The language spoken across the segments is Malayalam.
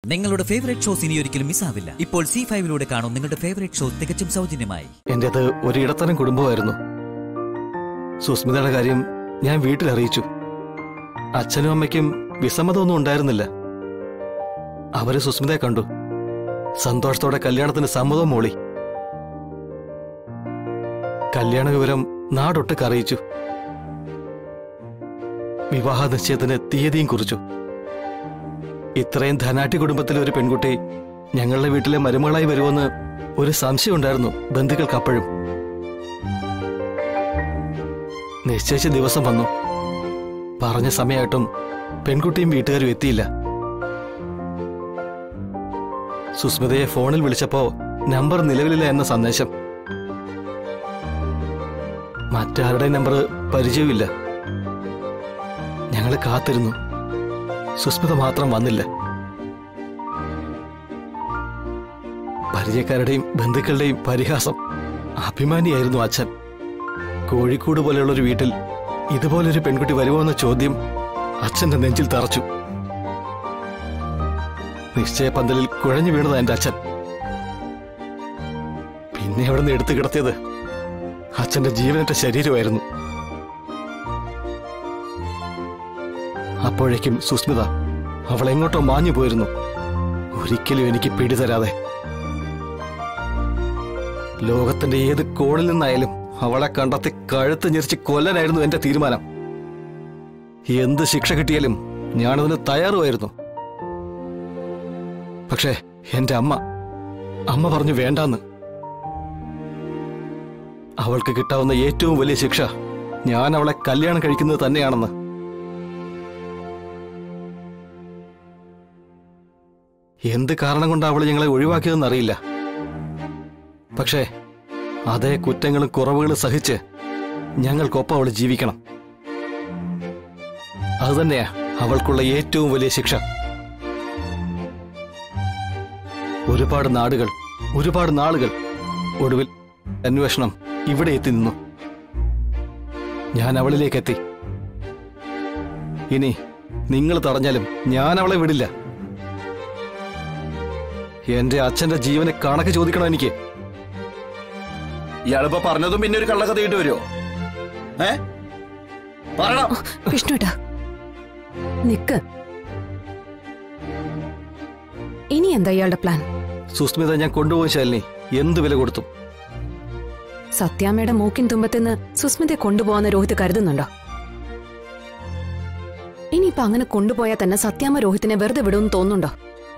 നിങ്ങളുടെ ഫേവറേറ്റ് ഷോസ് ഇനി ഒരിക്കലും മിസ്സാവില്ല ഇപ്പോൾ സി ഫൈവിലൂടെ കാണും നിങ്ങളുടെ ഫേവറേറ്റ് ഷോ തികച്ചും സൗജന്യമായി എന്റേത് ഒരു ഇടത്തരം കുടുംബമായിരുന്നു സുസ്മിതയുടെ കാര്യം ഞാൻ വീട്ടിൽ അറിയിച്ചു അച്ഛനും അമ്മയ്ക്കും വിസമ്മതമൊന്നും ഉണ്ടായിരുന്നില്ല അവര് സുസ്മിതയെ കണ്ടു സന്തോഷത്തോടെ കല്യാണത്തിന് സമ്മതവും മൂളി കല്യാണ വിവരം നാടൊട്ടുക്ക് അറിയിച്ചു വിവാഹ നിശ്ചയത്തിന് തീയതിയും കുറിച്ചു ഇത്രയും ധനാട്ടി കുടുംബത്തിലെ ഒരു പെൺകുട്ടി ഞങ്ങളുടെ വീട്ടിലെ മരുമകളായി വരുമെന്ന് ഒരു സംശയം ഉണ്ടായിരുന്നു ബന്ധുക്കൾക്ക് അപ്പോഴും നിശ്ചയിച്ച ദിവസം വന്നു പറഞ്ഞ സമയമായിട്ടും പെൺകുട്ടിയും വീട്ടുകാരും എത്തിയില്ല സുസ്മിതയെ ഫോണിൽ വിളിച്ചപ്പോ നമ്പർ നിലവിലില്ല എന്ന സന്ദേശം മറ്റാരുടെ നമ്പർ പരിചയമില്ല ഞങ്ങൾ കാത്തിരുന്നു സുസ്മിത മാത്രം വന്നില്ല പരിചയക്കാരുടെയും ബന്ധുക്കളുടെയും പരിഹാസം അഭിമാനിയായിരുന്നു അച്ഛൻ കോഴിക്കോട് പോലെയുള്ളൊരു വീട്ടിൽ ഇതുപോലൊരു പെൺകുട്ടി വരുമോ എന്ന ചോദ്യം അച്ഛന്റെ നെഞ്ചിൽ തറച്ചു നിശ്ചയപന്തലിൽ കുഴഞ്ഞു വീണത് എന്റെ അച്ഛൻ പിന്നെ അവിടെ നിന്ന് എടുത്തു കിടത്തിയത് അച്ഛന്റെ ജീവനറ്റ ശരീരമായിരുന്നു അപ്പോഴേക്കും സുസ്മിത അവൾ എങ്ങോട്ടോ മാഞ്ഞു പോയിരുന്നു ഒരിക്കലും എനിക്ക് പിടിതരാതെ ലോകത്തിന്റെ ഏത് കോണിൽ നിന്നായാലും അവളെ കണ്ടെത്തി കഴുത്ത് ഞെരിച്ച് കൊല്ലാനായിരുന്നു എന്റെ തീരുമാനം എന്ത് ശിക്ഷ കിട്ടിയാലും ഞാനതിന് തയ്യാറുമായിരുന്നു പക്ഷേ എന്റെ അമ്മ അമ്മ പറഞ്ഞു വേണ്ടാന്ന് അവൾക്ക് കിട്ടാവുന്ന ഏറ്റവും വലിയ ശിക്ഷ ഞാൻ അവളെ കല്യാണം കഴിക്കുന്നത് തന്നെയാണെന്ന് എന്ത് കാരണം കൊണ്ടാണ് അവൾ ഞങ്ങളെ ഒഴിവാക്കിയതെന്ന് അറിയില്ല പക്ഷേ അതേ കുറ്റങ്ങളും കുറവുകളും സഹിച്ച് ഞങ്ങൾക്കൊപ്പം അവൾ ജീവിക്കണം അതുതന്നെയാ അവൾക്കുള്ള ഏറ്റവും വലിയ ശിക്ഷ ഒരുപാട് നാടുകൾ ഒരുപാട് നാളുകൾ ഒടുവിൽ അന്വേഷണം ഇവിടെ എത്തി നിന്നു ഞാൻ അവളിലേക്ക് എത്തി ഇനി നിങ്ങൾ തടഞ്ഞാലും ഞാൻ അവളെ വിടില്ല എന്റെ അച്ഛന്റെ ജീവന് കണക്ക് ചോദിക്കണം എനിക്ക് ഇയാളിപ്പോ പറഞ്ഞതും പിന്നെ ഒരു കള്ളക്കഥ ഇട്ട് വരുമോ ഏ പറയണം വിഷ്ണുട്ടാ നിക്ക് ഇനി എന്താ ഇയാളുടെ പ്ലാൻ സുസ്മിത ഞാൻ കൊണ്ടുപോയി ശാലിനി എന്ത് വില കൊടുത്തു സത്യാമ്മയുടെ മൂക്കിൻ തുമ്പത്തുനിന്ന് സുസ്മിതയെ കൊണ്ടുപോകാന്ന് രോഹിത് കരുതുന്നുണ്ടോ ഇനിയിപ്പൊ അങ്ങനെ കൊണ്ടുപോയാൽ തന്നെ സത്യാമ്മ രോഹിത്തിനെ വെറുതെ വിടുമെന്ന് തോന്നുന്നുണ്ടോ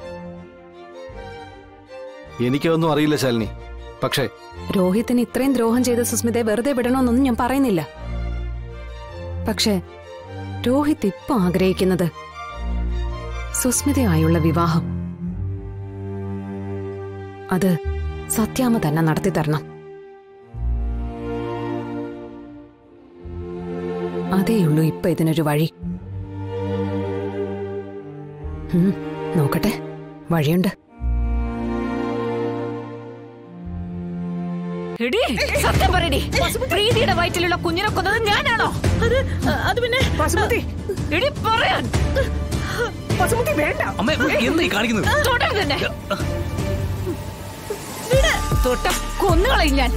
എനിക്കൊന്നും അറിയില്ല ശാലിനി പക്ഷേ രോഹിത്തിന് ഇത്രയും ദ്രോഹം ചെയ്ത സുസ്മിതയെ വെറുതെ വിടണമെന്നൊന്നും ഞാൻ പറയുന്നില്ല പക്ഷേ രോഹിത് ഇപ്പൊ ആഗ്രഹിക്കുന്നത് സുസ്മിതയായുള്ള വിവാഹം അത് സത്യാമ്മ തന്നെ നടത്തി തരണം അതേയുള്ളൂ ഇപ്പൊ ഇതിനൊരു വഴി ഉം, നോക്കട്ടെ വഴിയുണ്ട് എടി സത്യം പറയടി പ്രീതിയുടെ വയറ്റിലുള്ള കുഞ്ഞിനെ കൊന്നത് ഞാനാണോ അത് അത് പിന്നെ എടി പറയാൻ അമ്മ എന്താ ഈ കാണിക്കുന്നത് തൊടരുത് എന്നെ. വിട്. തൊട്ട കൊന്നുകളയും ഞാൻ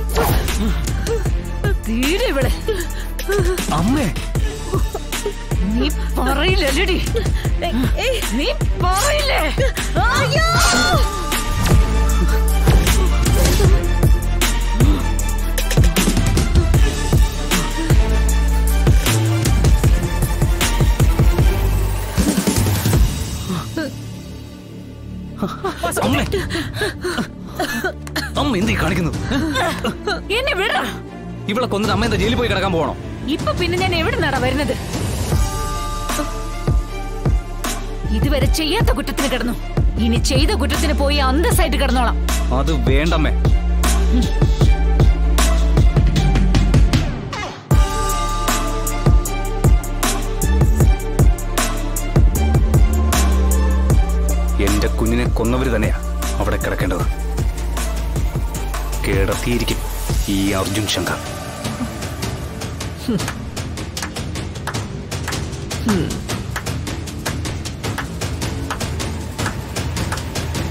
തീരെ ഇവിടെ അമ്മേ നീ പറയില്ലടി നീ പറയില്ലേ അയ്യോ അമ്മേ അമ്മ എന്താ ഈ കാണിക്കുന്നത് എന്നെ വിട ഇവളെ കൊന്നിട്ട് അമ്മ എന്താ ജയിലിൽ പോയി കിടക്കാൻ പോകണോ ഇപ്പൊ പിന്നെ ഞാൻ എവിടെ നടാ വരുന്നത് ഇതുവരെ ചെയ്യാത്ത കുറ്റത്തിന് കിടന്നു ഇനി ചെയ്ത കുറ്റത്തിന് പോയി അന്തസ്സായിട്ട് കിടന്നോളാം അത് വേണ്ടമ്മേ എന്റെ കുഞ്ഞിനെ കൊന്നവര് തന്നെയാ അവിടെ കിടക്കേണ്ടത് കിടത്തിയിരിക്കും ഈ അർജുൻ ശങ്കർ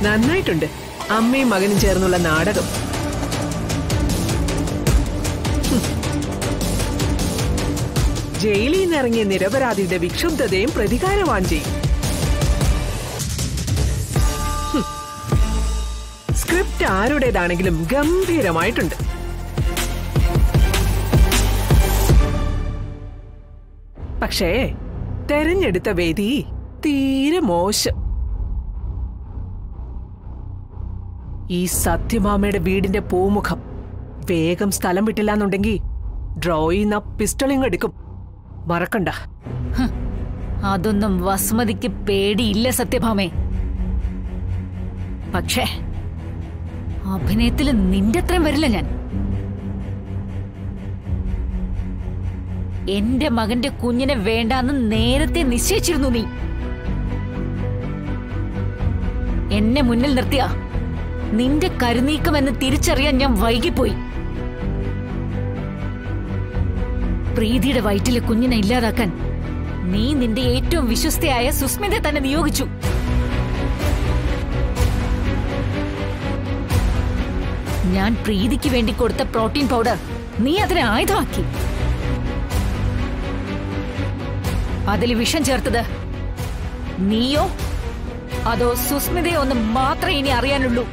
നന്നായിട്ടുണ്ട് അമ്മയും മകനും ചേർന്നുള്ള നാടകം ഹും. ജയിലിൽ നിന്നിറങ്ങിയ നിരപരാധിയുടെ വിക്ഷുബ്ധതയും പ്രതികാരവാഞ്ചയും ഹും. സ്ക്രിപ്റ്റ് ആരുടേതാണെങ്കിലും ഗംഭീരമായിട്ടുണ്ട് പക്ഷേ തെരഞ്ഞെടുത്ത വേദി തീരെ മോശം ഈ സത്യമാമയുടെ വീടിന്റെ പൂമുഖം വേഗം സ്ഥലം വിട്ടില്ല എന്നുണ്ടെങ്കിൽ ഡ്രോയിന്ന പിസ്റ്റളിങ് എടുക്കും മറക്കണ്ട അതൊന്നും വസുമതിക്ക് പേടിയില്ല സത്യഭാമേ പക്ഷേ അഭിനയത്തിൽ നിന്റെ അത്രയും വരില്ല ഞാൻ എന്റെ മകന്റെ കുഞ്ഞിനെ വേണ്ടാന്ന് നേരത്തെ നിശ്ചയിച്ചിരുന്നു നീ എന്നെ മുന്നിൽ നിർത്തിയ നിന്റെ കരുനീക്കമെന്ന് തിരിച്ചറിയാൻ ഞാൻ വൈകിപ്പോയി പ്രീതിയുടെ വയറ്റിലെ കുഞ്ഞിനെ ഇല്ലാതാക്കാൻ നീ നിന്റെ ഏറ്റവും വിശ്വസ്തയായ സുസ്മിതയെ തന്നെ നിയോഗിച്ചു ഞാൻ പ്രീതിക്ക് വേണ്ടി കൊടുത്ത പ്രോട്ടീൻ പൗഡർ നീ അതിനെ ആയുധമാക്കി അതിൽ വിഷം ചേർത്തത് നീയോ അതോ സുസ്മിതയോ ഒന്ന് മാത്രമേ ഇനി അറിയാനുള്ളൂ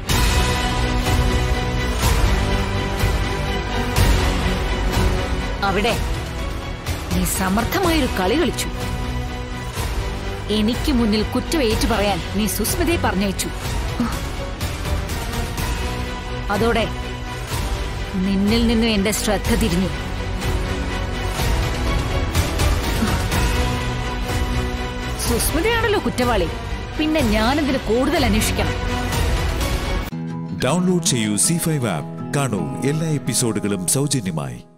അവിടെ നീ സമർത്ഥമായൊരു കളി കളിച്ചു എനിക്ക് മുന്നിൽ കുറ്റം ഏറ്റു പറയാൻ നീ സുസ്മിതയെ പറഞ്ഞയച്ചു അതോടെ നിന്നിൽ നിന്നും എന്റെ ശ്രദ്ധ തിരിഞ്ഞു സുസ്മിതയാണല്ലോ കുറ്റവാളി പിന്നെ ഞാനെന്തിന് കൂടുതൽ അന്വേഷിക്കണം ഡൗൺലോഡ് ചെയ്യൂ സി ഫൈവ് ആപ്പ് കാണൂ എല്ലാ എപ്പിസോഡുകളും സൗജന്യമായി